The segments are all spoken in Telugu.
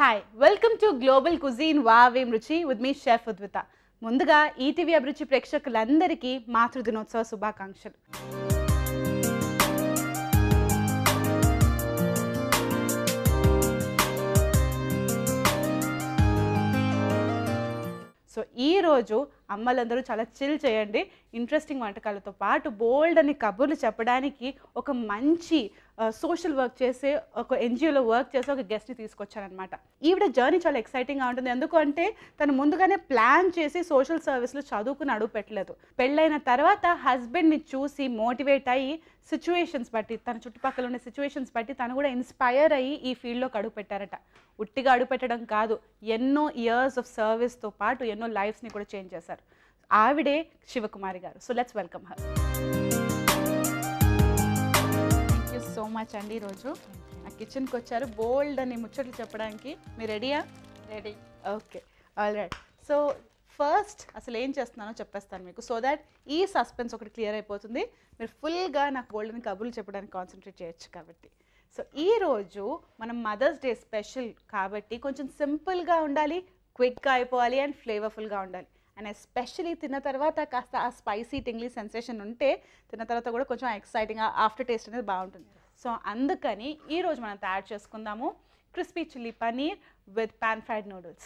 Hi welcome to global cuisine వావేం రుచి విత్ మీ షెఫ్ ఉద్విత ముందుగా ఈటీవీ అభిరుచి ప్రేక్షకులందరికీ మాతృదినోత్సవ శుభాకాంక్షలు సో ఈ రోజు అమ్మలందరూ చాలా చిల్ చేయండి ఇంట్రెస్టింగ్ వంటకాలతో పాటు బోల్డ్ అని కబుర్లు చెప్పడానికి ఒక మంచి సోషల్ వర్క్ చేసే ఒక ఎన్జిఓలో వర్క్ చేసే ఒక గెస్ట్ని తీసుకొచ్చారనమాట ఈవిడ జర్నీ చాలా ఎక్సైటింగ్గా ఉంటుంది ఎందుకంటే తను ముందుగానే ప్లాన్ చేసి సోషల్ సర్వీస్లో చదువుకుని అడుగు పెట్టలేదు పెళ్ళైన తర్వాత హస్బెండ్ని చూసి మోటివేట్ అయ్యి సిచ్యువేషన్స్ బట్టి తన చుట్టుపక్కల ఉన్న సిచ్యువేషన్స్ బట్టి తను కూడా ఇన్స్పైర్ అయ్యి ఈ ఫీల్డ్లోకి అడుగు పెట్టారట ఉట్టిగా అడుగు పెట్టడం కాదు ఎన్నో ఇయర్స్ ఆఫ్ సర్వీస్తో పాటు ఎన్నో లైఫ్స్ని కూడా చేంజ్ చేశారు ఆవిడే శివకుమారి గారు so let's welcome her thank you so much అండి ఈరోజు ఆ కిచెన్కి వచ్చారు బోల్డ్ అని ముచ్చట్లు చెప్పడానికి మీరు రెడీయా ready okay all right so first అసలు ఏం చేస్తున్నానో చెప్పేస్తాను మీకు సో దాట్ ఈ సస్పెన్స్ ఒకటి క్లియర్ అయిపోతుంది మీరు ఫుల్గా నాకు బోల్డ్ని కబుర్లు చెప్పడానికి కాన్సన్ట్రేట్ చేయొచ్చు కాబట్టి సో ఈ రోజు మనం మదర్స్ డే స్పెషల్ కాబట్టి కొంచెం సింపుల్గా ఉండాలి క్విక్గా అయిపోవాలి అండ్ ఫ్లేవర్ఫుల్గా ఉండాలి అండ్ ఎస్పెషలీ తిన్న తర్వాత కాస్త ఆ స్పైసీ టింగ్లీ సెన్సేషన్ ఉంటే తిన్న తర్వాత కూడా కొంచెం ఎక్సైటింగ్ ఆఫ్టర్ టేస్ట్ అనేది బాగుంటుంది సో అందుకని ఈరోజు మనం తయారు చేసుకుందాము crispy chilli paneer with pan fried noodles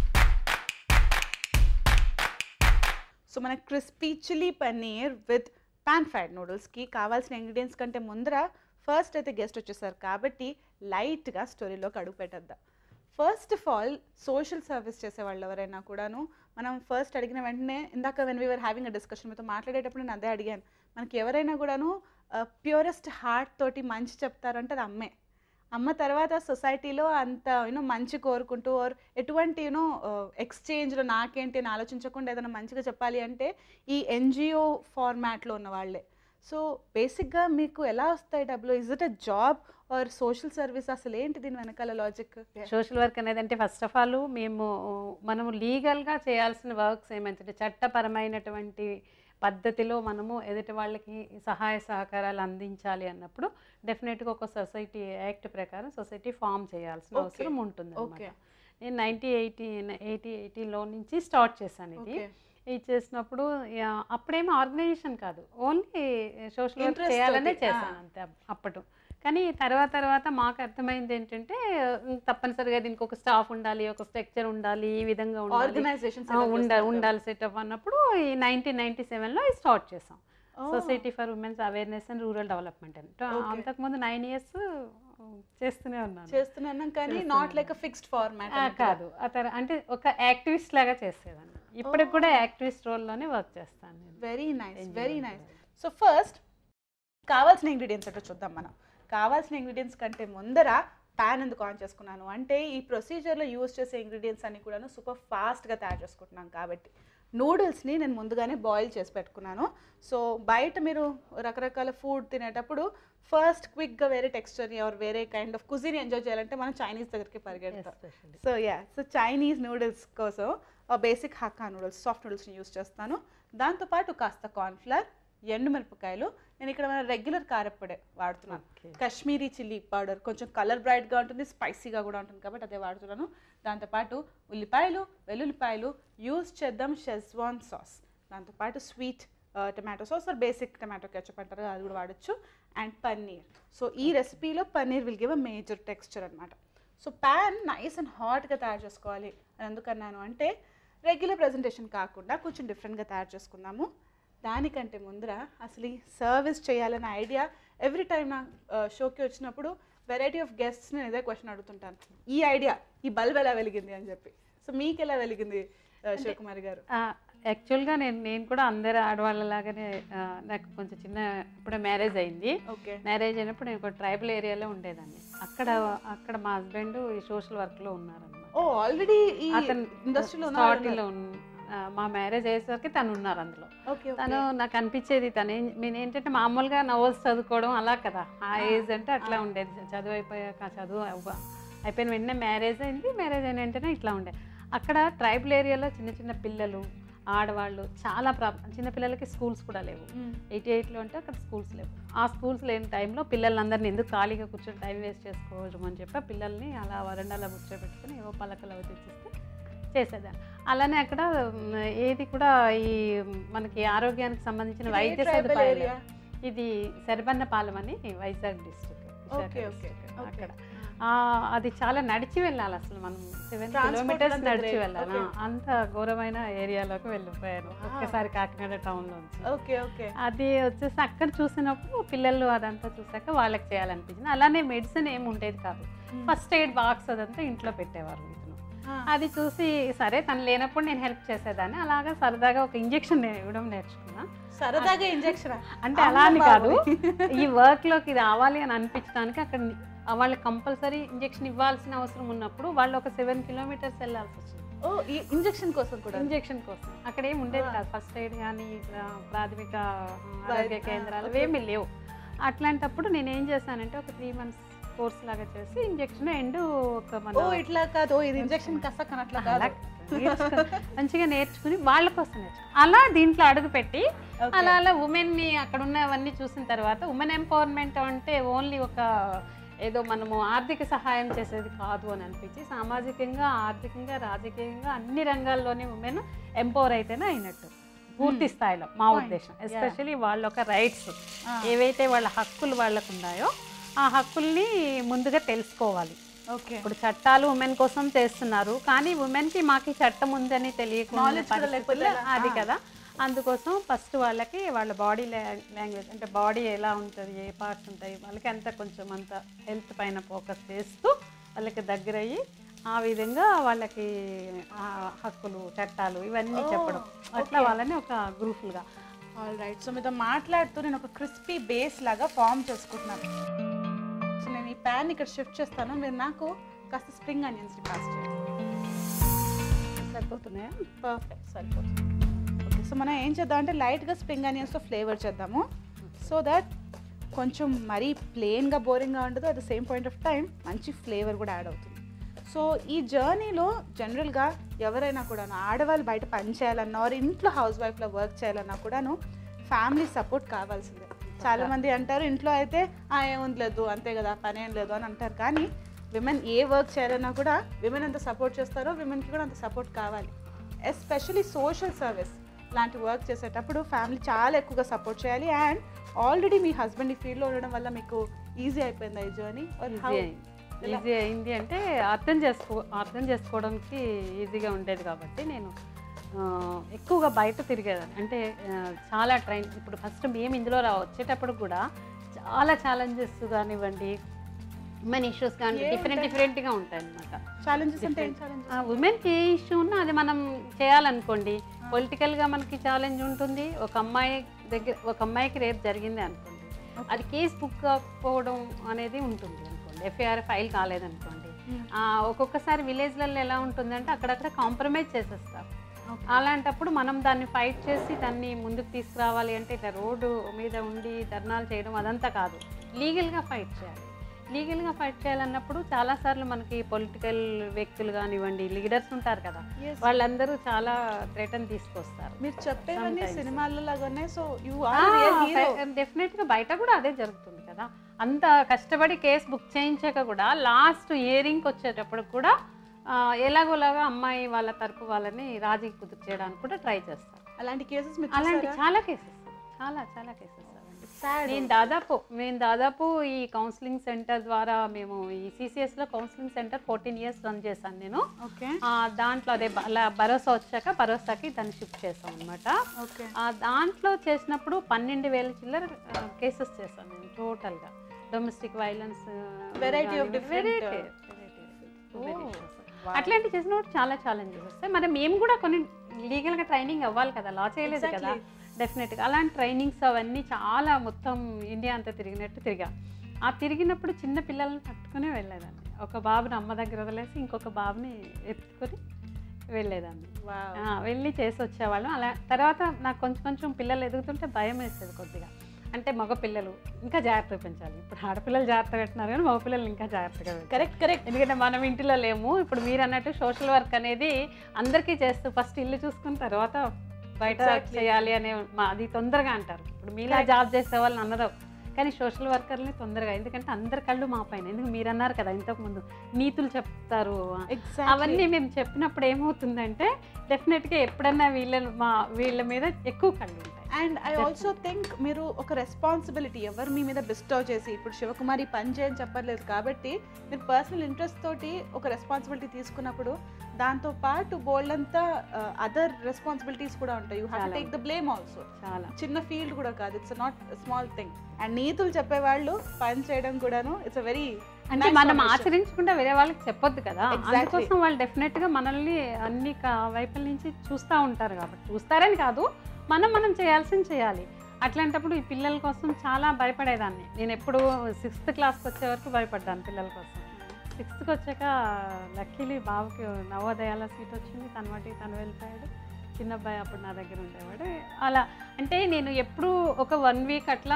so మన crispy chilli paneer with pan fried నూడిల్స్కి కావాల్సిన ఇంగ్రీడియంట్స్ కంటే ముందర ఫస్ట్ అయితే గెస్ట్ వచ్చేసారు కాబట్టి లైట్గా స్టోరీలోకి అడుగు పెట్టేద్దాం first of all social service చేసే వాళ్ళు ఎవరైనా కూడాను మనం ఫస్ట్ అడిగిన వెంటనే ఇందాక when we are having a discussion మీతో మాట్లాడేటప్పుడు నేను అదే అడిగాను మనకి ఎవరైనా కూడాను ప్యూరెస్ట్ హార్ట్ తోటి మంచి చెప్తారంటే అది అమ్మే అమ్మ తర్వాత సొసైటీలో అంత యూనో మంచి కోరుకుంటూ ఆర్ ఎటువంటి యూనో ఎక్స్చేంజ్లో నాకేంటి అని ఆలోచించకుండా ఏదైనా మంచిగా చెప్పాలి అంటే ఈ ఎన్జిఓ ఫార్మాట్లో ఉన్న వాళ్ళే సో బేసిక్గా మీకు ఎలా వస్తాయి డబ్బులు is it a job or social service అసలు ఏంటి దీని వెనకాల లాజిక్ సోషల్ వర్క్ అనేది అంటే ఫస్ట్ ఆఫ్ ఆల్ మేము మనము లీగల్గా చేయాల్సిన వర్క్స్ ఏమంటే చట్టపరమైనటువంటి పద్ధతిలో మనము ఎదుటి వాళ్ళకి సహాయ సహకారాలు అందించాలి అన్నప్పుడు డెఫినెట్గా ఒక సొసైటీ యాక్ట్ ప్రకారం సొసైటీ ఫామ్ చేయాల్సిన Okay. అవసరం ఉంటుంది Okay. నేను నైన్టీ ఎయిటీ ఎయిటీ ఎయిటీలో నుంచి స్టార్ట్ చేశాను ఇది ఓకే ఇది చేసినప్పుడు యా, అప్పుడేమో ఆర్గనైజేషన్ కాదు ఓన్లీ సోషల్ వర్క్ Interest చేయాలనే తోటి, చేశాను అంతే అప్- అప్పుడు కానీ తర్వాత తర్వాత మాకు అర్థమైంది ఏంటంటే ఉమ్, తప్పనిసరిగా దీనికి ఒక స్టాఫ్ ఉండాలి ఒక స్ట్రక్చర్ ఉండాలి ఈ విధంగా ఉండాలి ఆర్గనైజేషన్ ఆ, ఉండాలి ఉండాలి సెటప్ అన్నప్పుడు ఈ నైన్టీన్ నైన్టీ సెవెన్లో స్టార్ట్ చేసాం society for womens awareness and rural development అని Okay. అంతకుముందు నైన్ ఇయర్స్ చేస్తూనే ఉన్నాను చేస్తున్నాను కానీ not like a fixed format ఆ, కాదు ఆ తర్వా- అంటే ఒక యాక్టివిస్ట్ లాగా చేసేదాన్ని ఇప్పటికి కూడా యాక్టివిస్ట్ రోల్లోనే వర్క్ చేస్తాను నేను వెరీ నైస్ Enjoy వెరీ ఉంటుంది. నైస్ సో ఫస్ట్ కావాల్సిన ఇంగ్రీడియంట్స్ అంటే చూద్దాం మనం కావాల్సిన ఇంగ్రీడియంట్స్ కంటే ముందర ప్యాన్ ఎందుకు ఆన్ చేసుకున్నాను అంటే ఈ ప్రొసీజర్లో యూజ్ చేసే ఇంగ్రీడియంట్స్ అన్ని కూడాను సూపర్ ఫాస్ట్గా తయారు చేసుకుంటున్నాం కాబట్టి నూడిల్స్ని నేను ముందుగానే బాయిల్ చేసి పెట్టుకున్నాను సో బయట మీరు రకరకాల ఫుడ్ తినేటప్పుడు ఫస్ట్ క్విక్గా వేరే టెక్స్చర్ని ఆర్ వేరే కైండ్ ఆఫ్ కుజిని ఎంజాయ్ చేయాలంటే మనం చైనీస్ దగ్గరికి పరిగెడతాం Especially. So yeah so Chinese noodles కోసం బేసిక్ హక్కా నూడిల్స్ సాఫ్ట్ నూడిల్స్ని యూస్ చేస్తాను దాంతోపాటు కాస్త కార్న్ఫ్లవర్ ఎండుమిరపకాయలు నేను ఇక్కడ మన రెగ్యులర్ కారప్పొడే వాడుతున్నాను Okay. కాశ్మీరీ చిల్లీ పౌడర్ కొంచెం కలర్ బ్రైట్గా ఉంటుంది స్పైసీగా కూడా ఉంటుంది కాబట్టి అదే వాడుతున్నాను దాంతోపాటు ఉల్లిపాయలు వెల్లుల్లిపాయలు యూస్ చేద్దాం షెజ్వాన్ సాస్ దాంతోపాటు sweet tomato sauce or basic tomato ketchup అంటారు అది కూడా వాడచ్చు అండ్ పన్నీర్ సో ఈ రెసిపీలో paneer will give a major texture అనమాట సో ప్యాన్ నైస్ అండ్ హాట్గా తయారు చేసుకోవాలి అని ఎందుకన్నాను అంటే రెగ్యులర్ ప్రజెంటేషన్ కాకుండా కొంచెం డిఫరెంట్గా తయారు చేసుకుందాము దానికంటే ముందర అసలు ఈ సర్వీస్ చేయాలనే ఐడియా ఎవ్రీ టైం నా షోకి వచ్చినప్పుడు వెరైటీ ఆఫ్ గెస్ట్స్ నేను ఇదే క్వశ్చన్ అడుగుతుంటాను ఈ ఐడియా ఈ బల్బ్ ఎలా వెలిగింది అని చెప్పి సో మీకు ఎలా వెలిగింది ఆ, శివకుమారి గారు యాక్చువల్గా నేను నేను కూడా అందరు ఆడవాళ్ళలాగానే ఆ, నాకు కొంచెం చిన్న ఇప్పుడే మ్యారేజ్ అయింది ఓకే మ్యారేజ్ అయినప్పుడు నేను ఒక ట్రైబల్ ఏరియాలో ఉండేదాన్ని అక్కడ అక్కడ మా హస్బెండ్ ఈ సోషల్ వర్క్లో ఉన్నారన్నమాట ఓ ఆల్రెడీ ఈ అతను ఇండస్ట్రీలో స్టార్టింగ్లో మా మ్యారేజ్ అయ్యేసరికి తను ఉన్నారు అందులో ఓకే తను నాకు అనిపించేది తను ఏం- నేను ఏంటంటే మామూలుగా నవల్స్ చదువుకోవడం అలా కదా ఆ ఏజ్ అంటే అట్లా ఉండేది చదువు అయిపోయాక చదువు అవ్వ- అయిపోయిన వెంటనే మ్యారేజ్ అయింది మ్యారేజ్ అయిన వెంటనే ఇట్లా ఉండే అక్కడ ట్రైబల్ ఏరియాలో చిన్న చిన్న పిల్లలు ఆడవాళ్ళు చాలా ప్రాబ్లం చిన్నపిల్లలకి స్కూల్స్ కూడా లేవు ఎయిటీ ఎయిట్లో అంటే అక్కడ స్కూల్స్ లేవు ఆ స్కూల్స్ లేని టైంలో పిల్లలందరినీ ఎందుకు ఖాళీగా కూర్చొని టైం వేస్ట్ చేసుకోవడం అని చెప్పి ఆ పిల్లల్ని అలా వరండాలో కూర్చోబెట్టుకుని ఏవో పలకలు అవి తెచ్చిస్తే చేసేదాన్ని అలానే అక్కడ మ్, ఏది కూడా ఈ మనకి ఆరోగ్యానికి సంబంధించిన ఇది ఏ వైద్య tribal సదుపాయాలు area? ఇది శరబన్నపాలెం అని వైజాగ్ డిస్ట్రిక్ట్ ఓకే ఓకే అక్కడ ఆ, అది చాలా నడిచి వెళ్ళాలి అసలు మనం సెవెన్ Transport కిలోమీటర్స్ అంతా నడిచి great. వెళ్ళాలి Okay. అంత ఘోరమైన ఏరియాలోకి వెళ్ళిపోయాను ఒక్కసారి కాకినాడ టౌన్లోంచి ఓకే ఓకే అది వచ్చేసి అక్కడ చూసినప్పుడు పిల్లలు అదంతా చూసాక వాళ్ళకి చేయాలనిపించింది అలానే మెడిసిన్ ఏమి ఉండేది కాదు ఫస్ట్ ఎయిడ్ బాక్స్ అదంతా ఇంట్లో పెట్టేవారు ఇతను అది చూసి సరే తను లేనప్పుడు నేను హెల్ప్ చేసేదాన్ని అలాగా సరదాగా ఒక ఇంజెక్షన్ ఇవ్వడం నేర్చుకున్నా సరదాగా ఇంజెక్షన్ అంటే అలా అని కాదు ఈ వర్క్లోకి రావాలి అని అనిపించడానికి అక్కడ ని- వాళ్ళకి కంపల్సరీ ఇంజెక్షన్ ఇవ్వాల్సిన అవసరం ఉన్నప్పుడు వాళ్ళు ఒక సెవెన్ కిలోమీటర్స్ వెళ్ళాల్సి వచ్చింది ఓ ఈ ఇంజెక్షన్ కోసం కూడా ఇంజెక్షన్ కోసం అక్కడ ఏమి ఉండేది కాదు ఫస్ట్ ఎయిడ్ కానీ ప్రాథమిక ఆరోగ్య వైద్య- కేంద్రాలు okay. ఏమీ లేవు అట్లాంటప్పుడు నేను ఏం చేశానంటే ఒక త్రీ మంత్స్ కోర్స్ లాగా చేసి ఇంజెక్షన్ అండ్ ఒక మన ఓ ఇట్లా కాదు ఓ ఇది ఇంజెక్షన్ కస కనట్లా అలా కాదు నేర్చుకుని- మంచిగా నేర్చుకుని వాళ్ళ కోసం నేర్చుకుని అలా దీంట్లో అడుగు పెట్టి Okay. అలా అలా ఉమెన్ని అక్కడ ఉన్నవన్నీ చూసిన తర్వాత ఉమెన్ ఎంపవర్మెంట్ అంటే ఓన్లీ ఒక ఏదో మనము ఆర్థిక సహాయం చేసేది కాదు అని అనిపించి సామాజికంగా ఆర్థికంగా రాజకీయంగా అన్ని రంగాల్లోని ఉమెన్ ఎంపవర్ అయితేనే అయినట్టు పూర్తి స్థాయిలో మా Point. ఉద్దేశం Yeah. ఎస్పెషలీ వాళ్ళ ఒక రైట్స్ ఆ. ఏవైతే వాళ్ళ హక్కులు వాళ్ళకు ఉన్నాయో ఆ హక్కుల్ని ముందుగా తెలుసుకోవాలి ఓకే ఇప్పుడు చట్టాలు ఉమెన్ కోసం చేస్తున్నారు కానీ ఉమెన్కి మాకు ఈ చట్టం ఉందని తెలియకుండా Knowledge కూడా లేకపోతే పరిస్థితుల్లో ఎలా? అది ఆ. కదా అందుకోసం ఫస్ట్ వాళ్ళకి వాళ్ళ బాడీ లాంగ్వేజ్ అంటే బాడీ ఎలా ఉంటుంది ఏ పార్ట్స్ ఉంటాయి వాళ్ళకి అంత కొంచెం అంత హెల్త్ పైన ఫోకస్ చేస్తూ వాళ్ళకి దగ్గరయ్యి ఆ విధంగా వాళ్ళకి ఆ హక్కులు చట్టాలు ఇవన్నీ Oh, చెప్పడం అట్లా okay. వాళ్ళని ఒక గ్రూపులుగా ఆల్ రైట్ సో మీతో మాట్లాడుతూ నేను ఒక క్రిస్పీ బేస్ లాగా ఫామ్ చేసుకుంటున్నాను సో నేను ఈ ప్యాన్ ఇక్కడ షిఫ్ట్ చేస్తాను మీరు నాకు కాస్త స్ప్రింగ్ ఆనియన్స్ పాస్ చేయండి సరిపోతున్నాయా పర్ఫెక్ట్ సరిపోతుంది ఓకే సో మనం ఏం చేద్దాం అంటే లైట్గా స్ప్రింగ్ ఆనియన్స్తో ఫ్లేవర్ చేద్దాము సో దట్ కొంచెం మరీ ప్లెయిన్గా బోరింగ్గా ఉండదు at the same point of time మంచి ఫ్లేవర్ కూడా యాడ్ అవుతుంది సో ఈ జర్నీలో జనరల్గా ఎవరైనా కూడాను ఆడవాళ్ళు బయట పని చేయాలన్నా ఆర్ ఇంట్లో హౌస్ వైఫ్లో వర్క్ చేయాలన్నా కూడాను ఫ్యామిలీ సపోర్ట్ కావాల్సిందే చాలామంది అంటారు ఇంట్లో అయితే "ఆ, ఏముంది లేదు అంతే కదా పని ఏం లేదు అని అంటారు కానీ విమెన్ ఏ వర్క్ చేయాలన్నా కూడా విమెన్ ఎంత సపోర్ట్ చేస్తారో విమెన్కి కూడా అంత సపోర్ట్ కావాలి ఎస్పెషలీ సోషల్ సర్వీస్ లాంటి వర్క్ చేసేటప్పుడు ఫ్యామిలీ చాలా ఎక్కువగా సపోర్ట్ చేయాలి అండ్ ఆల్రెడీ మీ హస్బెండ్ ఈ ఫీల్డ్లో ఉండడం వల్ల మీకు ఈజీ అయిపోయింది ఈ జర్నీ ఈజీ అయింది ఈజీ అయింది అంటే అర్థం చేసుకో అర్థం చేసుకోవడానికి ఈజీగా ఉండేది కాబట్టి నేను ఆ, ఎక్కువగా బయట తిరిగేదాన్ని అంటే ఆ, చాలా ట్రైన్ ఇప్పుడు ఫస్ట్ మేము ఇందులో రా వచ్చేటప్పుడు కూడా చాలా ఛాలెంజెస్ కానివ్వండి మన ఇష్యూస్ కానీ ఏ డిఫరెంట్ ఉంటాయి? డిఫరెంట్గా ఉంటాయి అన్నమాట ఛాలెంజెస్ అంటే ఏం Different. ఛాలెంజెస్ ఉమెన్కి ఏ ఇష్యూ ఉన్నా అది మనం చేయాలనుకోండి పొలిటికల్గా మనకి ఛాలెంజ్ ఉంటుంది ఒక అమ్మాయి దగ్గర ఒక అమ్మాయికి రేపు జరిగింది అనుకోండి అది కేసు బుక్ కాకపోవడం అనేది ఉంటుంది అనుకోండి ఎఫ్ఐఆర్ ఫైల్ కాలేదనుకోండి ఆ, ఒక్కొక్కసారి విలేజ్లలో ఎలా ఉంటుందంటే అక్కడక్కడ కాంప్రమైజ్ చేసేస్తారు అలాంటప్పుడు మనం దాన్ని ఫైట్ చేసి దాన్ని ముందుకు తీసుకురావాలి అంటే ఇట్లా రోడ్డు మీద ఉండి ధర్నాలు చేయడం అదంతా కాదు లీగల్గా ఫైట్ చేయాలి లీగల్గా ఫైట్ చేయాలన్నప్పుడు చాలాసార్లు మనకి పొలిటికల్ వ్యక్తులు కానివ్వండి లీడర్స్ ఉంటారు కదా వాళ్ళందరూ చాలా థ్రెటన్ తీసుకొస్తారు మీరు చెప్పేవన్నీ Sometimes. సినిమాల్లో లాగానే సో యు ఆర్ హీరో డెఫినెట్గా బయట కూడా అదే జరుగుతుంది కదా అంత కష్టపడి కేసు బుక్ చేయించాక కూడా లాస్ట్ ఇయరింగ్కి వచ్చేటప్పుడు కూడా ఆ, ఎలాగోలాగా అమ్మాయి వాళ్ళ తరపు వాళ్ళని రాజీ కుదురు చేయడానికి కూడా ట్రై చేస్తారు అలాంటి కేసెస్ మీరు అలాంటి చూసారా? చాలా కేసెస్ చాలా చాలా కేసెస్ Sad. నేను దాదాపు మేము దాదాపు ఈ కౌన్సిలింగ్ సెంటర్ ద్వారా మేము ఈ సిసిఎస్లో counselling centre fourteen years run చేశాను నేను ఓకే ఆ, దాంట్లో అదే బ- అలా భరోసా వచ్చాక భరోసాకి దాన్ని షిఫ్ట్ చేసాం అనమాట ఓకే ఆ దాంట్లో చేసినప్పుడు పన్నెండు వేల చిల్లర కేసెస్ చేశాను నేను టోటల్గా domestic violence Variety of different, Oh. అట్లాంటి చేసినప్పుడు చాలా ఛాలెంజెస్ వస్తాయి మరి మేము కూడా కొన్ని లీగల్గా ట్రైనింగ్ అవ్వాలి కదా లా చేయలేదు కదా Exactly. డెఫినెట్గా అలాంటి ట్రైనింగ్స్ అవన్నీ చాలా మొత్తం ఇండియా అంతా తిరిగినట్టు తిరిగా ఆ తిరిగినప్పుడు చిన్న పిల్లల్ని పట్టుకునే వెళ్ళేదాన్ని ఒక బాబుని అమ్మ దగ్గర వదిలేసి ఇంకొక బాబుని ఎత్తుకొని వెళ్ళేదాన్ని Wow. ఆ, వెళ్ళి చేసి వచ్చేవాళ్ళం అలా తర్వాత నాకు కొంచెం కొంచెం పిల్లలు ఎదుగుతుంటే భయం వేసేది కొద్దిగా అంటే మగ పిల్లలు ఇంకా జాగ్రత్తగా పెంచాలి ఇప్పుడు ఆడపిల్లలు జాగ్రత్తగా పెట్టినారు కానీ మగ పిల్లలు ఇంకా జాగ్రత్తగా పెంచాలి కరెక్ట్ కరెక్ట్ ఎందుకంటే మనం ఇంటిలో లేము ఇప్పుడు మీరు అన్నట్టు సోషల్ వర్క్ అనేది అందరికీ చేస్తూ ఫస్ట్ ఇల్లు చూసుకున్న తర్వాత బయట Exactly. చేయాలి అనే మా- అది తొందరగా అంటారు ఇప్పుడు మీలా Correct. జాబ్ చేసే వాళ్ళని అనరు కానీ సోషల్ వర్కర్ని తొందరగా ఎందుకంటే అందరి కళ్ళు మా పైన ఎందుకు మీరు అన్నారు కదా ఇంతకు ముందు నీతులు చెప్తారు అవన్నీ మేము చెప్పినప్పుడు ఏమవుతుందంటే డెఫినెట్గా ఎప్పుడన్నా వీళ్ళ మా వీళ్ళ మీద ఎక్కువ కళ్ళు ఉంటాయి అండ్ ఐ ఆల్సో థింక్ మీరు ఒక రెస్పాన్సిబిలిటీ ఎవరు మీ మీద బెస్టో చేసి ఇప్పుడు శివకుమారి పని చేయని చెప్పలేదు కాబట్టి మీరు పర్సనల్ ఇంట్రెస్ట్ తోటి ఒక రెస్పాన్సిబిలిటీ తీసుకున్నప్పుడు దాంతో పాటు బోల్డ్ అంతా అదర్ రెస్పాన్సిబిలిటీస్ కూడా ఉంటాయి యూ హ్యావ్ చాలా టేక్ ద బ్లేమ్ ఆల్సో చాలా చిన్న ఫీల్డ్ కూడా కాదు it's not small thing and నీతులు చెప్పేవాళ్ళు పని చేయడం కూడాను ఇట్స్ అ వెరీ అంటే మనం ఆచరించకుండా వేరే వాళ్ళకి చెప్పొద్దు కదా Exactly. అందుకోసం వాళ్ళు డెఫినెట్ గా మనల్ని అన్ని క- వైపుల నుంచి చూస్తూ ఉంటారు కాబట్టి చూస్తారని కాదు మనం మనం చేయాల్సింది చేయాలి అట్లాంటప్పుడు ఈ పిల్లల కోసం చాలా భయపడేదాన్ని నేను ఎప్పుడు సిక్స్త్ క్లాస్కి వచ్చే వరకు భయపడ్డాను పిల్లల కోసం సిక్స్త్కి వచ్చాక లక్కీలీ బాబుకి నవోదయాల సీట్ వచ్చింది తన వాటికి తను వెళ్ళిపోయాడు చిన్న అబ్బాయి అప్పుడు నా దగ్గర ఉండేవాడు అలా అంటే నేను ఎప్పుడు ఒక వన్ వీక్ అట్లా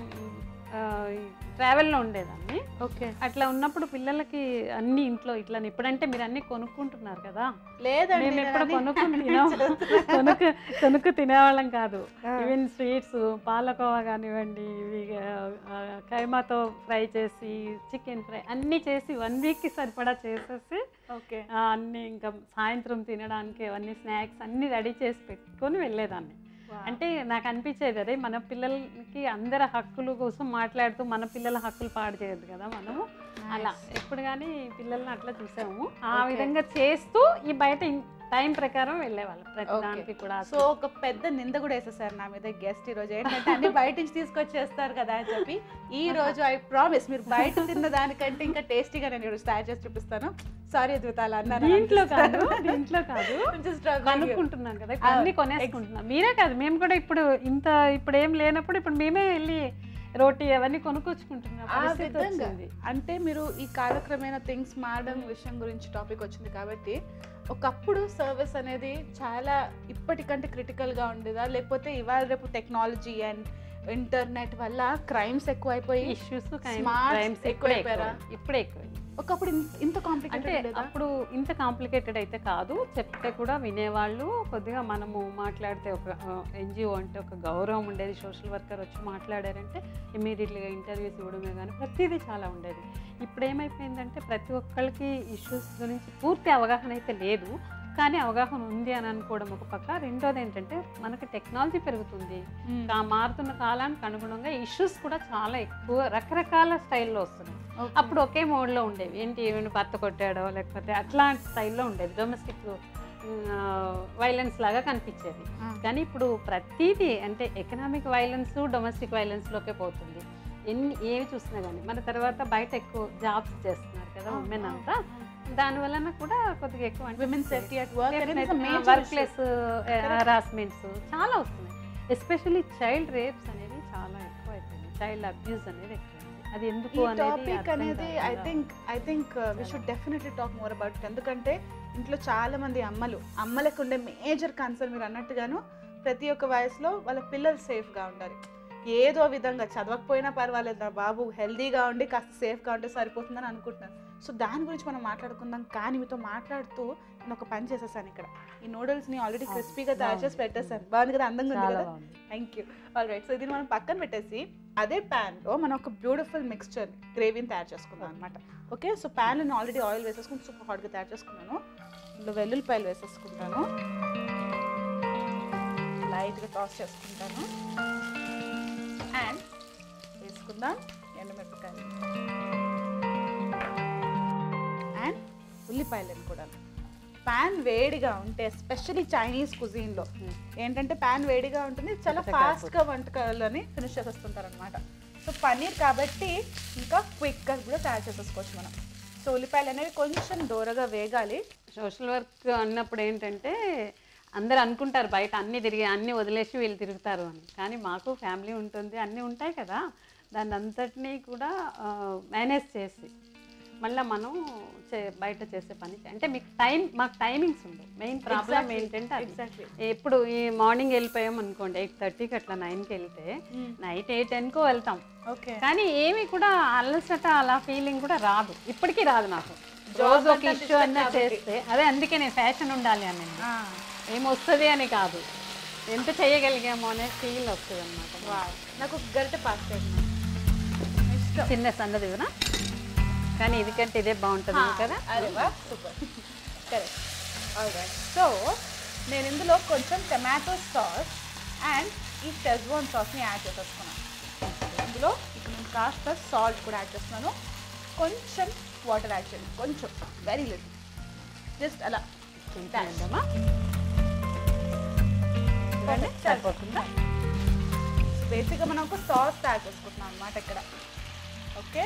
ట్రావెల్లో ఉండేదాన్ని ఓకే అట్లా ఉన్నప్పుడు పిల్లలకి అన్ని ఇంట్లో ఇట్లా ఇప్పుడంటే మీరు అన్ని కొనుక్కుంటున్నారు కదా లేదండి మేము నేను ఎప్పుడు అన్ని కొనుక్కుని తినాం కొనుక్కు కొనుక్కు తినేవాళ్ళం కాదు ఈవెన్ స్వీట్స్ పాలకోవా కానివ్వండి ఇవి ఆ, కైమాతో ఫ్రై చేసి చికెన్ ఫ్రై అన్నీ చేసి వన్ వీక్కి సరిపడా చేసేసి ఓకే ఆ, అన్నీ ఇంకా సాయంత్రం తినడానికి అవన్నీ స్నాక్స్ అన్నీ రెడీ చేసి పెట్టుకొని వెళ్ళేదాన్ని అంటే నాకు అనిపించేది అదే మన పిల్లలకి అందరి హక్కుల కోసం మాట్లాడుతూ మన పిల్లల హక్కులు పాడు చేయొద్దు కదా మనము అలా ఎప్పుడు కానీ పిల్లల్ని అట్లా చూసాము ఆ Okay. విధంగా చేస్తూ ఈ బయట టైం ప్రకారం వెళ్ళేవాళ్ళం ప్రతి Okay. దానికి కూడా సో ఒక పెద్ద నింద కూడా వేసేసారు నా మీద గెస్ట్ ఈ రోజు ఏంటంటే అన్ని బయట నుంచి తీసుకొచ్చేస్తారు కదా అని చెప్పి ఈ రోజు ఐ ప్రామిస్ మీరు బయట తిన్న దానికంటే ఇంకా టేస్టీగా నేను ఇప్పుడు తయారు చేసి చూపిస్తాను సారీ అద్భుత అలా అన్నాను దీంట్లో కాదు దీంట్లో కాదు Just struggling here. కనుక్కుంటున్నాం కదా ఇప్పుడు Ah, అన్ని కొనేసుకుంటున్నాం మీరే కాదు మేము కూడా ఇప్పుడు ఇంత ఇప్పుడు ఏం లేనప్పుడు ఇప్పుడు మేమే వెళ్ళి రోటీ అవన్నీ కొనుక్కొచ్చుకుంటున్నాం ఆ పరిస్థితి విధంగా. వచ్చింది అంటే మీరు ఈ కాలక్రమేణా థింగ్స్ మారడం విషయం గురించి టాపిక్ వచ్చింది కాబట్టి ఒకప్పుడు సర్వీస్ అనేది చాలా ఇప్పటికంటే క్రిటికల్గా ఉండేదా లేకపోతే ఇవాళ రేపు టెక్నాలజీ అండ్ ఇంటర్నెట్ వల్ల క్రైమ్స్ ఎక్కువైపోయి ఇష్యూస్ Smarts క్రైమ్స్ ఎక్కువైపోయారా? ఇప్పుడే ఎక్కువ ఒకప్పుడు ఇంత- ఇంత అంటే కాంప్లికేటెడ్ లేదా అప్పుడు ఇంత కాంప్లికేటెడ్ అయితే కాదు చెప్తే కూడా వినేవాళ్ళు కొద్దిగా మనము మాట్లాడితే ఒక ఎన్జిఓ అంటే ఒక గౌరవం ఉండేది సోషల్ వర్కర్ వచ్చి మాట్లాడారంటే ఇమీడియట్లీగా ఇంటర్వ్యూస్ ఇవ్వడమే కానీ ప్రతిదీ చాలా ఉండేది ఇప్పుడు ఏమైపోయిందంటే ప్రతి ఒక్కరికి ఇష్యూస్ గురించి పూర్తి అవగాహన అయితే లేదు కానీ అవగాహన ఉంది అని అనుకోవడం ఒక పక్క రెండోది ఏంటంటే మనకి టెక్నాలజీ పెరుగుతుంది ఆ మారుతున్న కాలానికి అనుగుణంగా ఇష్యూస్ కూడా చాలా ఎక్కువ రకరకాల స్టైల్లో వస్తున్నాయి అప్పుడు ఒకే మోడ్లో ఉండేవి ఏంటి ఏమైనా భర్త కొట్టాడో లేకపోతే అట్లాంటి స్టైల్లో ఉండేది డొమెస్టిక్ వైలెన్స్ లాగా కనిపించేది కానీ ఇప్పుడు ప్రతిదీ అంటే ఎకనామిక్ వైలెన్స్ డొమెస్టిక్ వైలెన్స్లోకే పోతుంది ఎన్ని ఏవి చూసినా కానీ మన తర్వాత బయట ఎక్కువ జాబ్స్ చేస్తున్నారు కదా ఉమెన్ అంతా దాని వలన కూడా కొద్దిగా ఎక్కువ విమెన్ సేఫ్టీ అట్ వర్క్ అనేది వర్క్ ప్లేస్ హరాస్మెంట్స్ చాలా వస్తున్నాయి ఎస్పెషల్లీ చైల్డ్ రేప్స్ అనేది చాలా ఎక్కువ అయిపోయింది చైల్డ్ అబ్యూస్ అనేది ఎక్కువ అది ఎందుకు ఈ అనేది టాపిక్ అర్థం అనేది ఐ కాకుండా think I think we should definitely talk more about it ఎందుకంటే ఇంట్లో చాలా మంది అమ్మలు అమ్మలకు ఉండే మేజర్ కన్సర్న్ మీరు అన్నట్టుగాను ప్రతి ఒక్క వయసులో వాళ్ళ పిల్లలు సేఫ్గా ఉండాలి ఏదో విధంగా చదవకపోయినా పర్వాలేదు నా బాబు హెల్దీగా ఉండి కాస్త సేఫ్గా ఉంటే సరిపోతుందని అనుకుంటున్నాను సో దాని గురించి మనం మాట్లాడుకుందాం కానీ మీతో మాట్లాడుతూ నేను ఒక పని చేసేసాను ఇక్కడ ఈ నూడిల్స్ని ఆల్రెడీ అవును, క్రిస్పీగా తయారు చేసి బాగుంది. పెట్టేసాను బాగుంది కదా అందంగా ఉంది చాలా కదా బాగుంది thank you all right so ఇది మనం పక్కన పెట్టేసి అదే ప్యాన్లో మనం ఒక బ్యూటిఫుల్ మిక్స్చర్ గ్రేవీని తయారు చేసుకుందాం అనమాట ఓకే సో ప్యాన్లో నేను ఆల్రెడీ ఆయిల్ వేసేసుకుని సూపర్ హాట్గా తయారు చేసుకున్నాను ఇందులో వెల్లుల్లిపాయలు వేసేసుకుంటాను లైట్గా టాస్ చేసుకుంటాను అండ్ వేసుకుందాం ఎండుమిరపకాయలు అండ్ ఉల్లిపాయలను కూడా ప్యాన్ వేడిగా ఉంటే ఎస్పెషల్లీ చైనీస్ కుజీన్లో ఏంటంటే ప్యాన్ వేడిగా ఉంటుంది చాలా చక్కగా ఫాస్ట్గా వంటకాలని ఫినిష్ చేసేస్తుంటారు అనమాట సో పన్నీర్ కాబట్టి ఇంకా క్విక్గా కూడా తయారు చేసేసుకోవచ్చు మనం సో ఉల్లిపాయలు అనేవి కొంచెం దూరగా వేగాలి సోషల్ వర్క్ అన్నప్పుడు ఏంటంటే అందరు అనుకుంటారు బయట అన్ని తిరిగి అన్ని వదిలేసి వీళ్ళు తిరుగుతారు అని కానీ మాకు ఫ్యామిలీ ఉంటుంది అన్నీ ఉంటాయి కదా దాన్ని అంతటినీ కూడా మేనేజ్ చేసి మళ్ళీ మనం చే బయట చేసే పని చే- అంటే మీకు టైం మాకు టైమింగ్స్ ఉండవు మెయిన్ ప్రాబ్లం ఏంటంటే అది ఎగ్జాక్ట్లీ ఎప్పుడు ఈ మార్నింగ్ వెళ్ళిపోయాం అనుకోండి ఎయిట్ థర్టీకి అట్లా నైన్కి వెళ్తే నైట్ ఎయిట్ టెన్కో వెళ్తాం ఓకే కానీ ఏమి కూడా అలసట అలా ఫీలింగ్ కూడా రాదు ఇప్పటికీ రాదు నాకు Job రోజు ఒక అంతా ఇష్యూ అన్నా డిస్టర్బ్ కాబట్టి. చేస్తే అదే అందుకే నేను ఫ్యాషన్ ఉండాలి అని నేను ఏమొస్తుంది అని కాదు ఎంత చేయగలిగామో అనే ఫీల్ వస్తుంది అనమాట వావ్ నాకు ఒక గరిటె పాస్ చేయండి ఇష్టం చిన్న సన్నది ఇవ్వనా కానీ ఇది కంటే ఇదే బాగుంటుంది కదా అరే వా సూపర్ కరెక్ట్ ఆల్రైట్ సో నేను ఇందులో కొంచెం టమాటో సాస్ అండ్ ఈ షెజ్వాన్ సాస్ని యాడ్ చేసేసుకున్నాను ఇందులో ఇప్పుడు నేను కాస్త సాల్ట్ కూడా యాడ్ చేస్తున్నాను కొంచెం వాటర్ యాడ్ చేయండి కొంచెం వెరీ లిటిల్ జస్ట్ అలా చేద్దామా చూడండి, సరిపోతుందా బేసిక్గా మనం ఒక సాస్ యాడ్ చేసుకుంటున్నాం అనమాట ఇక్కడ ఓకే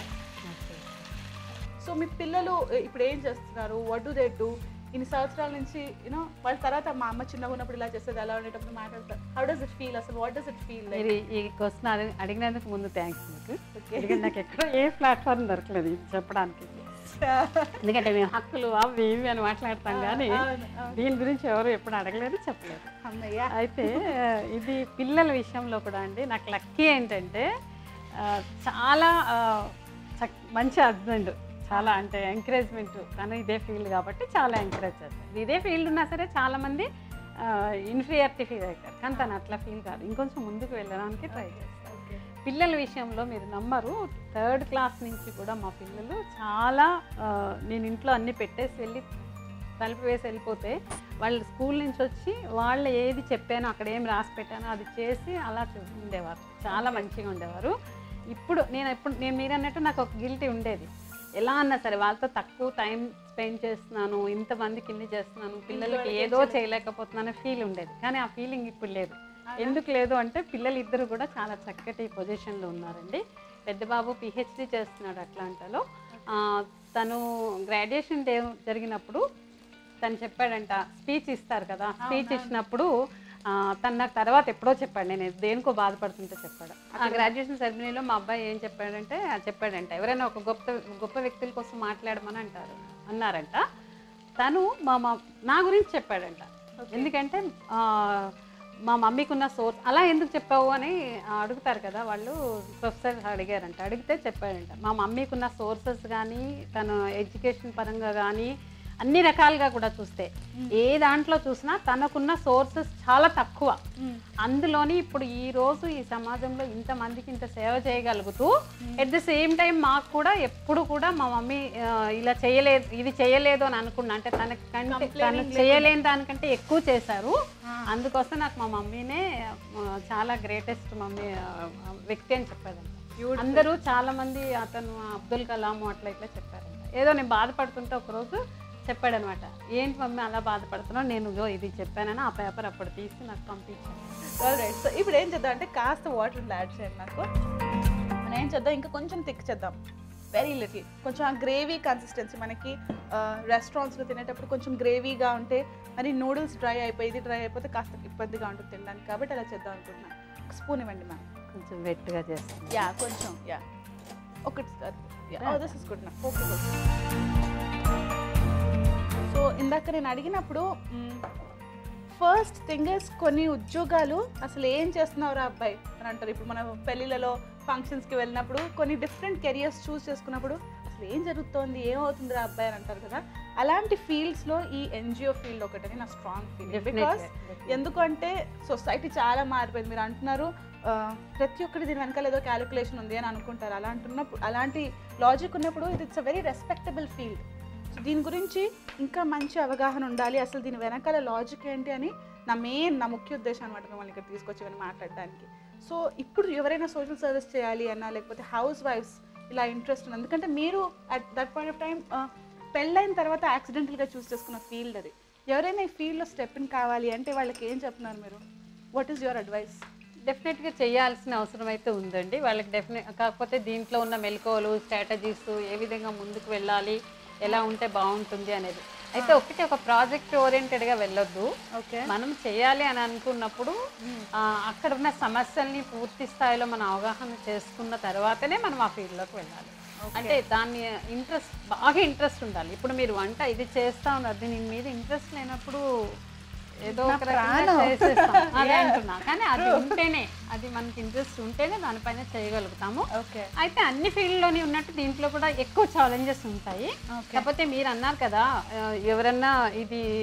సో మీ పిల్లలు ఎ, ఇప్పుడు ఏం చేస్తున్నారు వాట్ డు దే డూ ఇన్ని సంవత్సరాల నుంచి యూనో వాళ్ళ తర్వాత మా అమ్మ చిన్నగా ఉన్నప్పుడు ఇలా చేసేది అలా ఉండేటప్పుడు మాట్లాడతారు హౌ డస్ ఇట్ ఫీల్ అసలు what does it feel like మీరు ఈ క్వశ్చన్ అడి- అడిగినందుకు ముందు థ్యాంక్స్ మీకు Okay. ఎందుకంటే నాకు ఎక్కడ ఏ ప్లాట్ఫామ్ దొరకలేదు ఇది చెప్పడానికి ఎందుకంటే మేము హక్కులు అవి ఇవి అని మాట్లాడతాం కానీ అవును, అవును. దీని గురించి ఎవరు ఎప్పుడు అడగలేదు చెప్పలేదు అమ్మయ్య అయితే ఇది పిల్లల విషయంలో కూడా అండి నాకు లక్కీ ఏంటంటే ఆ, చాలా ఆ, చక్- మంచి హస్బెండ్ చాలా అంటే ఎంకరేజ్మెంట్ తను ఇదే ఫీల్డ్ కాబట్టి చాలా ఎంకరేజ్ చేస్తారు ఇదే ఫీల్డ్ ఉన్నా సరే చాలామంది ఇన్ఫీరియారిటీ ఫీల్ అవుతారు కానీ తను అట్లా ఫీల్ కాదు ఇంకొంచెం ముందుకు వెళ్ళడానికి ట్రై చేస్తారు పిల్లల విషయంలో మీరు నమ్మరు థర్డ్ క్లాస్ నుంచి కూడా మా పిల్లలు చాలా ఆ, నేను ఇంట్లో అన్ని పెట్టేసి వెళ్ళి తలుపు వేసి వెళ్ళిపోతే వాళ్ళు స్కూల్ నుంచి వచ్చి వాళ్ళు ఏది చెప్పానో అక్కడ ఏం రాసి పెట్టానో అది చేసి అలా చూ- ఉండేవారు చాలా మంచిగా ఉండేవారు ఇప్పుడు నేను ఎప్పుడు నేను మీరు అన్నట్టు నాకు ఒక గిల్టీ ఉండేది ఎలా అన్నా సరే వాళ్ళతో తక్కువ టైం స్పెండ్ చేస్తున్నాను ఇంతమందికి ఇన్ని చేస్తున్నాను పిల్లలకి ఏదో చేయలేకపోతున్నాను ఫీల్ ఉండేది కానీ ఆ ఫీలింగ్ ఇప్పుడు లేదు ఎందుకు లేదు అంటే పిల్లలు ఇద్దరు కూడా చాలా చక్కటి పొజిషన్లో ఉన్నారండి పెద్ద బాబు పిహెచ్డి చేస్తున్నాడు అట్లాంటాలో ఆ, తను గ్రాడ్యుయేషన్ డే జరిగినప్పుడు తను చెప్పాడంట స్పీచ్ ఇస్తారు కదా స్పీచ్ ఇచ్చినప్పుడు ఆ, తను నాకు తర్వాత ఎప్పుడో చెప్పాడు నేను దేనికో బాధపడుతుంటే చెప్పాడు ఆ గ్రాడ్యుయేషన్ సెరమనీలో మా అబ్బాయి ఏం చెప్పాడంటే ఆ చెప్పాడంట ఎవరైనా ఒక గొప్ప గొప్ప వ్యక్తుల కోసం మాట్లాడమని అంటారు అన్నారంట తను మా మా నా గురించి చెప్పాడంట ఎందుకంటే ఆ, మా మమ్మీకి ఉన్న సోర్స్ అలా ఎందుకు చెప్పావు అని అడుగుతారు కదా వాళ్ళు ప్రొఫెసర్ అడిగారంట అడిగితే చెప్పాడంట మా మమ్మీకి ఉన్న సోర్సెస్ కానీ తన ఎడ్యుకేషన్ పరంగా కానీ అన్ని రకాలుగా కూడా చూస్తే ఏ దాంట్లో చూసినా తనకున్న సోర్సెస్ చాలా తక్కువ అందులోని ఇప్పుడు ఈ రోజు ఈ సమాజంలో ఇంతమందికి ఇంత సేవ చేయగలుగుతూ ఎట్ ద సేమ్ టైం మాకు కూడా ఎప్పుడు కూడా మా మమ్మీ ఆ, ఇలా చేయలేదు ఇది చేయలేదు అని అనుకున్నా అంటే తనకంటే తను చేయలేని దానికంటే ఎక్కువ చేశారు అందుకోసం నాకు మా మమ్మీనే ఆ, చాలా గ్రేటెస్ట్ మమ్మీ ఆ, ఆ, వ్యక్తి అని చెప్పారంట అందరూ చాలా మంది అతను అబ్దుల్ కలాం అట్లా ఇట్లా చెప్పారంట ఏదో నేను బాధపడుతుంటే ఒకరోజు చెప్పాడనమాట ఏంటి మమ్మీ అలా బాధపడుతున్నావు నేను ఇగో ఇది చెప్పానని ఆ పేపర్ అప్పుడు తీసి నాకు పంపించాను రైట్ సో ఇప్పుడు ఏం చేద్దాం అంటే కాస్త వాటర్ యాడ్ చేయండి నాకు మనం ఏం చేద్దాం ఇంకా కొంచెం థిక్ చేద్దాం వెరీ లిటిల్ కొంచెం ఆ గ్రేవీ కన్సిస్టెన్సీ మనకి రెస్టారెంట్స్లో తినేటప్పుడు కొంచెం గ్రేవీగా ఉంటే మరి నూడిల్స్ డ్రై అయిపోయి ఇది డ్రై అయిపోతే కాస్త ఇబ్బందిగా ఉంటుంది తినడానికి కాబట్టి అలా చేద్దాం అనుకుంటున్నాను ఒక స్పూన్ ఇవ్వండి మ్యామ్ కొంచెం వెట్గా చేస్తాను యా కొంచెం యా ఒకటి this is good okay so ఇందాక నేను అడిగినప్పుడు ఫస్ట్ థింగ్ ఇస్ కొన్ని ఉద్యోగాలు అసలు ఏం చేస్తున్నావురా అబ్బాయి అని అంటారు ఇప్పుడు మనం పెళ్ళిళ్ళలో ఫంక్షన్స్కి వెళ్ళినప్పుడు కొన్ని డిఫరెంట్ కెరియర్స్ చూస్ చేసుకున్నప్పుడు అసలు ఏం జరుగుతోంది ఏమవుతుందిరా అబ్బాయి అని అంటారు కదా అలాంటి ఫీల్డ్స్లో ఈ ఎన్జిఓ ఫీల్డ్ ఒకటని నా స్ట్రాంగ్ ఫీల్ బికాస్ ఎందుకంటే సొసైటీ చాలా మారిపోయింది మీరు అంటున్నారు ఆ, ప్రతి ఒక్కటి దీని వెనకాల ఏదో క్యాలిక్యులేషన్ ఉంది అని అనుకుంటారు అలా అంటున్నప్పుడు అలాంటి లాజిక్ ఉన్నప్పుడు ఇది it's a very respectable field so దీని గురించి ఇంకా మంచి అవగాహన ఉండాలి అసలు దీని వెనకాల లాజిక్ ఏంటి అని నా మెయిన్ నా ముఖ్య ఉద్దేశం అనమాట మిమ్మల్ని ఇక్కడ తీసుకొచ్చి ఇవన్నీ మాట్లాడడానికి సో ఇప్పుడు ఎవరైనా సోషల్ సర్వీస్ చేయాలి అన్నా లేకపోతే హౌస్ వైఫ్స్ ఇలా ఇంట్రెస్ట్ ఉంది ఎందుకంటే మీరు at that point of time పెళ్ళైన తర్వాత యాక్సిడెంటల్గా చూస్ చేసుకున్న ఫీల్డ్ అది ఎవరైనా ఈ ఫీల్డ్లో స్టెప్ ఇన్ కావాలి అంటే వాళ్ళకి ఏం చెప్తున్నారు మీరు వాట్ ఈస్ యువర్ అడ్వైస్ డెఫినెట్గా చేయాల్సిన అవసరం అయితే ఉందండి వాళ్ళకి డెఫినెట్ కాకపోతే దీంట్లో ఉన్న మెలకువలు స్ట్రాటజీస్ ఏ విధంగా ముందుకు వెళ్ళాలి ఎలా ఉంటే బాగుంటుంది అనేది అయితే ఒకటి ఒక ప్రాజెక్ట్ ఓరియంటెడ్గా వెళ్ళొద్దు ఓకే మనం చేయాలి అని అనుకున్నప్పుడు ఆ, అక్కడ ఉన్న సమస్యల్ని పూర్తి స్థాయిలో మనం అవగాహన చేసుకున్న తర్వాతనే మనం ఆ ఫీల్డ్లోకి వెళ్ళాలి అంటే దాన్ని ఇంట్రెస్ట్ బాగా ఇంట్రెస్ట్ ఉండాలి ఇప్పుడు మీరు వంట ఇది చేస్తా ఉన్నారు దీని మీద ఇంట్రెస్ట్ లేనప్పుడు ఏదో ఒక రకంగా చేసేస్తాం అదే అంటున్నా కానీ అది ఉంటేనే అది మనకి ఇంట్రెస్ట్ ఉంటేనే దానిపైన చేయగలుగుతాము ఓకే అయితే అన్ని ఫీల్డ్లోని ఉన్నట్టు దీంట్లో కూడా ఎక్కువ ఛాలెంజెస్ ఉంటాయి Okay. కాకపోతే మీరు అన్నారు కదా ఆ, ఎవరన్నా ఇది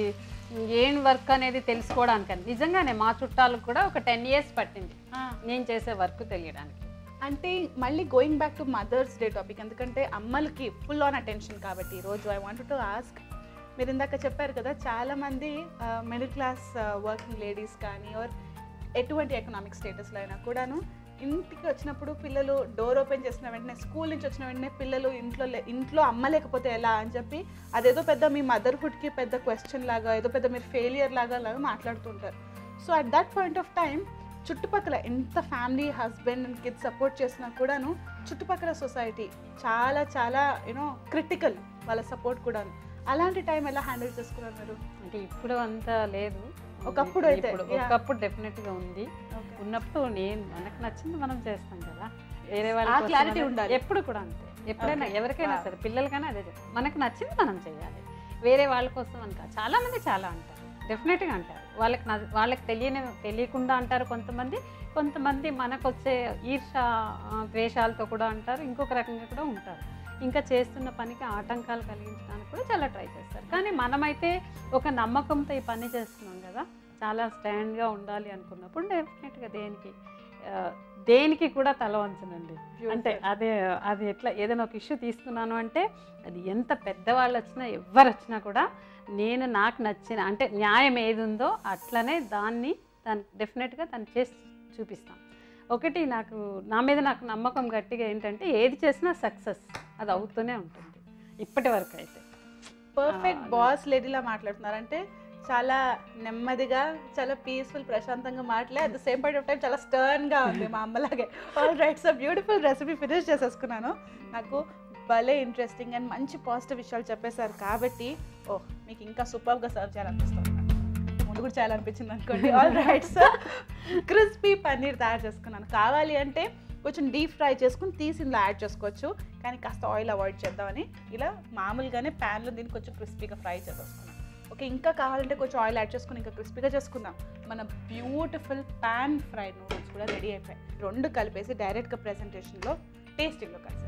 ఏం వర్క్ అనేది తెలుసుకోవడానికి నిజంగానే మా చుట్టాలకు కూడా ఒక టెన్ ఇయర్స్ పట్టింది నేను చేసే వర్క్ తెలియడానికి అంటే మళ్ళీ going back to mothers day topic ఎందుకంటే అమ్మలకి ఫుల్ ఆన్ అటెన్షన్ కాబట్టి ఈరోజు ఐ వాంట్ టు ఆస్క్ మీరు ఇందాక చెప్పారు కదా చాలామంది మిడిల్ క్లాస్ వర్కింగ్ లేడీస్ కానీ ఆర్ ఎటువంటి ఎకనామిక్ స్టేటస్లో అయినా కూడాను ఇంటికి వచ్చినప్పుడు పిల్లలు డోర్ ఓపెన్ చేసిన వెంటనే స్కూల్ నుంచి వచ్చిన వెంటనే పిల్లలు ఇంట్లో లే- ఇంట్లో అమ్మ లేకపోతే ఎలా అని చెప్పి అదేదో పెద్ద మీ మదర్హుడ్కి పెద్ద క్వశ్చన్ లాగా ఏదో పెద్ద మీరు ఫెయిలియర్ లాగా లాగా మాట్లాడుతుంటారు so at that point of time చుట్టుపక్కల ఎంత family husband and kids support చేసినా కూడాను చుట్టుపక్కల సొసైటీ చాలా చాలా యూనో క్రిటికల్ వాళ్ళ సపోర్ట్ కూడా అలాంటి టైం ఎలా హ్యాండిల్ చేసుకున్నారు మీరు అంటే ఇప్పుడు అంత లేదు ఒకప్పుడు అయితే, ఇప్పుడు yeah. ఒకప్పుడు డెఫినెట్ గా ఉంది ఉన్నప్పుడు నేను మనకు నచ్చింది మనం చేస్తాం కదా వేరే వాళ్ళ ఆ కోసం clarity అనేది- ఉండాలి. ఎప్పుడు కూడా అంతే ఎప్పుడైనా Okay. ఎవరికైనా Wow. సరే పిల్లలకైనా అదే చెప్తాం మనకు నచ్చింది మనం చేయాలి వేరే వాళ్ళ కోసం అని కాదు చాలా మంది చాలా అంటారు డెఫినెట్గా అంటారు వాళ్ళకి న- వాళ్ళకి తెలియని తెలియకుండా అంటారు కొంతమంది కొంతమంది మనకు వచ్చే ఈర్ష ఆ, ద్వేషాలతో కూడా అంటారు ఇంకొక రకంగా కూడా ఉంటారు ఇంకా చేస్తున్న పనికి ఆటంకాలు కలిగించడానికి కూడా చాలా ట్రై చేస్తారు కానీ మనమైతే ఒక నమ్మకంతో ఈ పని చేస్తున్నాం కదా చాలా స్టాండ్గా ఉండాలి అనుకున్నప్పుడు డెఫినెట్గా దేనికి ఆ, దేనికి కూడా తల వంచనండి అంటే అదే అది ఎట్లా ఏదైనా ఒక ఇష్యూ తీసుకున్నాను అంటే అది ఎంత పెద్దవాళ్ళు వచ్చినా ఎవ్వరు వచ్చినా కూడా నేను నాకు నచ్చిన అంటే న్యాయం ఏది ఉందో అట్లనే దాన్ని దాన్ని డెఫినెట్గా దాన్ని చేసి చూపిస్తాను ఒకటి నాకు నా మీద నాకు నమ్మకం గట్టిగా ఏంటంటే ఏది చేసినా సక్సెస్ అది అవుతూనే ఉంటుంది ఇప్పటి వరకు అయితే పర్ఫెక్ట్ ఆ, బాస్ లేడీలా మాట్లాడుతున్నారంటే చాలా నెమ్మదిగా చాలా పీస్ఫుల్ ప్రశాంతంగా మాట్లాడే at the same point of time చాలా స్టర్న్ గా ఉంది మా అమ్మలాగే all right so beautiful recipe finish చేసేసుకున్నాను నాకు భలే ఇంట్రెస్టింగ్ అండ్ మంచి పాజిటివ్ విషయాలు చెప్పేశారు కాబట్టి ఓహ్ మీకు ఇంకా సూపర్గా సర్వ్ చేయాలనిపిస్తుంది నాకు. ముందు కూడా చేయాలనిపించింది అనుకోండి all right sir crispy paneer తయారు చేసుకున్నాను కావాలి అంటే కొంచెం డీప్ ఫ్రై చేసుకుని తీసి ఇందులో యాడ్ చేసుకోవచ్చు కానీ కాస్త ఆయిల్ అవాయిడ్ చేద్దామని ఇలా మామూలుగానే ప్యాన్లో దీన్ని కొంచెం క్రిస్పీగా ఫ్రై చేసేసుకున్నాం ఓకే ఇంకా కావాలంటే కొంచెం ఆయిల్ యాడ్ చేసుకుని ఇంకా క్రిస్పీగా చేసుకుందాం మన బ్యూటిఫుల్ ప్యాన్ ఫ్రైడ్ నూడిల్స్ కూడా రెడీ అయిపోయాయి రెండు కలిపేసి డైరెక్ట్గా ప్రెజెంటేషన్లో టేస్టింగ్లో కలిసి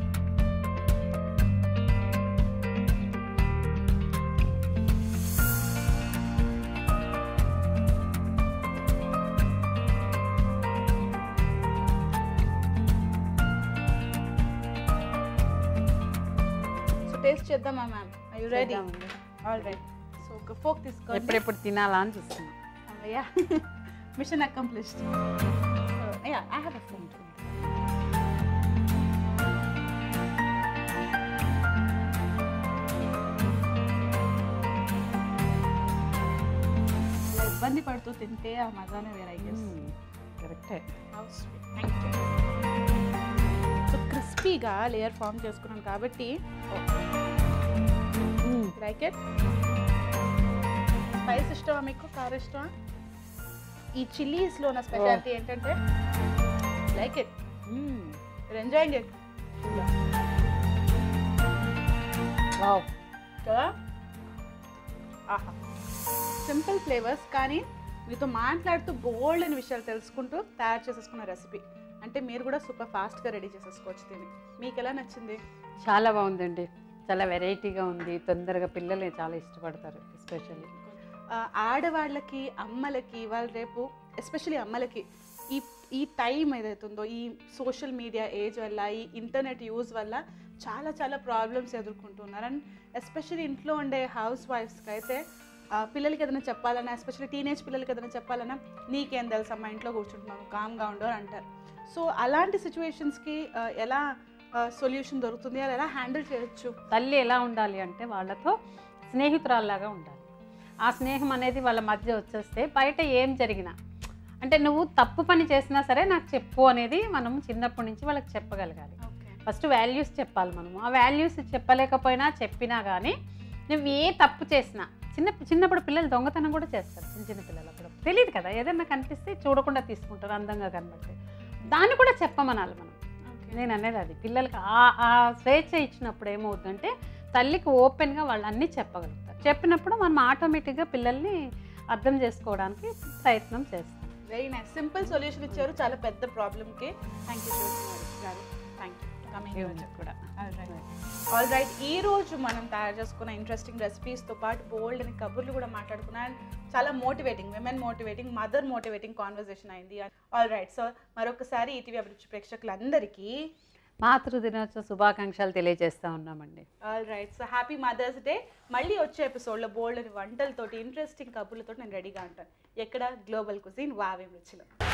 సో టేస్ట్ చేద్దామా మ్యామ్ ఐ యు రెడీ చేద్దామండి. ఆల్ రైట్ సో ఒక ఫోక్ తీసుకోండి ఎప్పుడెప్పుడు తినాలా అని చూస్తున్నాం అయ్యా మిషన్ అకంప్లిష్డ్ అయ్యా ఐ హ్యావ్ ఎ ఫోన్ ఇబ్బంది పడుతూ తింటే ఆ మజానే వేరే ఐ గెస్ కరెక్టే సో క్రిస్పీగా లేయర్ ఫామ్ చేసుకున్నాను కాబట్టి లైక్ ఇట్ స్పైస్ ఇష్టమా మీకు కారం ఇష్టమా ఈ చిల్లీస్లో ఉన్న స్పెషాలిటీ ఏంటంటే like it enjoying it wow కదా ఆహా సింపుల్ ఫ్లేవర్స్ కానీ మీతో మాట్లాడుతూ బోల్డ్ అని విషయాలు తెలుసుకుంటూ తయారు చేసేసుకున్న రెసిపీ అంటే మీరు కూడా సూపర్ ఫాస్ట్గా రెడీ చేసేసుకోవచ్చు దీన్ని మీకు ఎలా నచ్చింది చాలా బాగుందండి చాలా వెరైటీగా ఉంది తొందరగా పిల్లలు చాలా ఇష్టపడతారు ఎస్పెషల్లీ ఆ, ఆడవాళ్ళకి అమ్మలకి వాళ్ళు రేపు ఎస్పెషలీ అమ్మలకి ఈ ఈ టైం ఏదైతుందో ఈ సోషల్ మీడియా ఏజ్ వల్ల ఈ ఇంటర్నెట్ యూజ్ వల్ల చాలా చాలా ప్రాబ్లమ్స్ ఎదుర్కొంటున్నారు అండ్ ఎస్పెషల్లీ ఇంట్లో ఉండే హౌస్ వైఫ్స్కి అయితే ఆ, పిల్లలకి ఏదైనా చెప్పాలన్నా ఎస్పెషల్లీ టీనేజ్ పిల్లలకి ఏదైనా చెప్పాలన్నా నీకేం తెలుసు అమ్మా ఇంట్లో కూర్చుంటున్నావు కామ్గా ఉండు అని అంటారు సో అలాంటి సిచ్యువేషన్స్కి ఎలా సొల్యూషన్ దొరుకుతుంది అది ఎలా హ్యాండిల్ చేయొచ్చు తల్లి ఎలా ఉండాలి అంటే వాళ్ళతో స్నేహితురాల్లాగా ఉండాలి ఆ స్నేహం అనేది వాళ్ళ మధ్య వచ్చేస్తే బయట ఏం జరిగినా అంటే నువ్వు తప్పు పని చేసినా సరే నాకు చెప్పు అనేది మనం చిన్నప్పటి నుంచి వాళ్ళకి చెప్పగలగాలి ఫస్ట్ వాల్యూస్ చెప్పాలి మనము ఆ వాల్యూస్ చెప్పలేకపోయినా చెప్పినా కానీ నువ్వు ఏ తప్పు చేసినా చిన్న చిన్నప్పుడు పిల్లలు దొంగతనం కూడా చేస్తారు చిన్న చిన్న పిల్లలు అప్పుడు తెలియదు కదా ఏదైనా కనిపిస్తే చూడకుండా తీసుకుంటారు అందంగా కనబడితే దాన్ని కూడా చెప్పమనాలి మనం నేను అనేది అది పిల్లలకి ఆ ఆ స్వేచ్ఛ ఇచ్చినప్పుడు ఏమవుతుందంటే తల్లికి ఓపెన్గా వాళ్ళు అన్నీ చెప్పగలుగుతారు చెప్పినప్పుడు మనం ఆటోమేటిక్గా పిల్లల్ని అర్థం చేసుకోవడానికి ప్రయత్నం చేస్తాం వెరీ నైస్ సింపుల్ సొల్యూషన్ ఇచ్చారు చాలా పెద్ద ప్రాబ్లమ్కి థ్యాంక్ యూ గారు థ్యాంక్ యూ కమింగ్ రోజు కూడా ఆల్ రైట్ ఈ రోజు మనం తయారు చేసుకున్న ఇంట్రెస్టింగ్ రెసిపీస్తో పాటు బోల్డ్ అని కబుర్లు కూడా మాట్లాడుకున్నాం చాలా motivating women motivating mother motivating conversation అయింది ఆల్ రైట్ సో మరొకసారి ఈటీవీ అభిరుచి ప్రేక్షకులందరికీ మాతృ దినోత్సవ శుభాకాంక్షలు తెలియజేస్తా ఉన్నామండి all right so happy mother's day మళ్ళీ వచ్చే ఎపిసోడ్లో బోల్డ్ అని వంటలతోటి ఇంట్రెస్టింగ్ కబుర్లతో నేను రెడీగా ఉంటాను ఎక్కడ గ్లోబల్ కుజిన్ వావేం రుచిలో